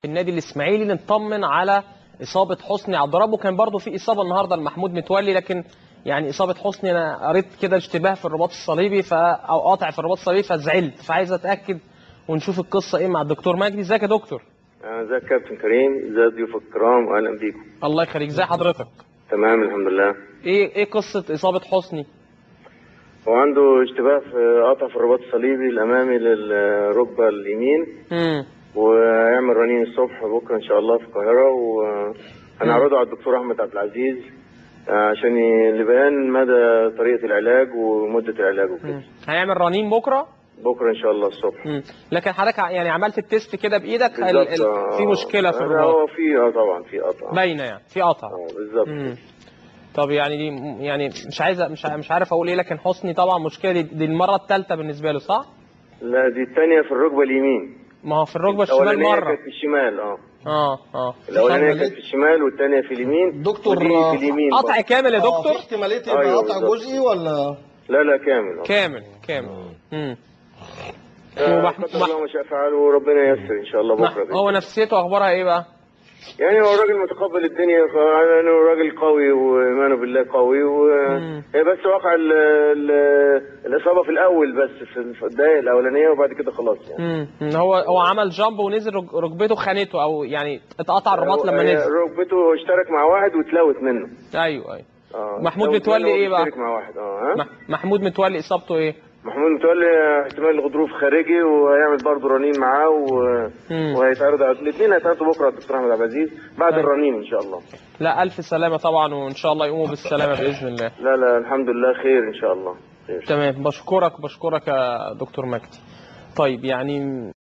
في النادي الاسماعيلي نطمن على اصابه حسني عبد ربه كان برضه في اصابه النهارده لمحمود متولي لكن يعني اصابه حسني انا قريت كده اشتباه في الرباط الصليبي ف او قاطع في الرباط الصليبي فزعلت فعايز اتاكد ونشوف القصه ايه مع الدكتور مجدي ازيك يا دكتور ازيك يا كابتن كريم ازي ضيوفك الكرام اهلا بيكم الله يخليك ازي حضرتك تمام الحمد لله ايه ايه قصه اصابه حسني هو عنده اشتباه في قطع في الرباط الصليبي الامامي للركبه اليمين امم ويعمل رنين الصبح بكره ان شاء الله في القاهره وهنعرضه على الدكتور احمد عبد العزيز عشان ي- لبيان مدى طريقه العلاج ومده العلاج وكده هيعمل رنين بكره بكره ان شاء الله الصبح مم. لكن حضرتك ع- يعني عملت التيست كده بايدك ال- بالظبط ال- آه. في مشكله في لا، الرباط هو في اه طبعا في قطع باينه يعني في قطع اه بالظبط مم. طب يعني دي يعني مش عايز مش ع- مش عارف اقول ايه لكن حسني طبعا مشكله دي, دي المره الثالثه بالنسبه له صح؟ لا دي الثانيه في الركبه اليمين ما هو في الركبه الشمال الاولانيه مره كانت في الشمال اه اه اه الاولانيه عملية- كانت في الشمال والثانيه في اليمين دكتور، ودي آه، في اليمين قطع برضه. كامل يا آه، دكتور في احتماليه يبقى أيوة قطع بالظبط. جزئي ولا لا لا كامل آه. كامل كامل امم آه، ومح- قدر مح- الله ما شاء فعل وربنا ييسر ان شاء الله مح- بكره بإذن هو نفسيته اخبارها ايه بقى؟ يعني هو الراجل متقبل الدنيا يعني هو راجل قوي وايمانه بالله قوي و مم. هي بس وقع ال ال الاصابه في الاول بس في في الدقائق الاولانيه وبعد كده خلاص يعني امم هو هو عمل جامب ونزل رك- ركبته خانته او يعني اتقطع الرباط لما هي نزل ركبته اشترك مع واحد واتلوت منه ايوه ايوه اه محمود اتلوت متولي منه إيه بقى؟ واشترك مع واحد اه ها مح- محمود متولي اصابته ايه؟ محمود متولي احتمال غضروف خارجي وهيعمل برضه رنين معاه و... مم. وهيتعرض على الاثنين هيتعرضوا بكره على الدكتور احمد عبد العزيز بعد طيب. الرنين ان شاء الله لا الف سلامه طبعا وان شاء الله يقوموا بالسلامه باذن الله لا لا الحمد لله خير ان شاء الله خير تمام بشكرك بشكرك يا دكتور مجدي طيب يعني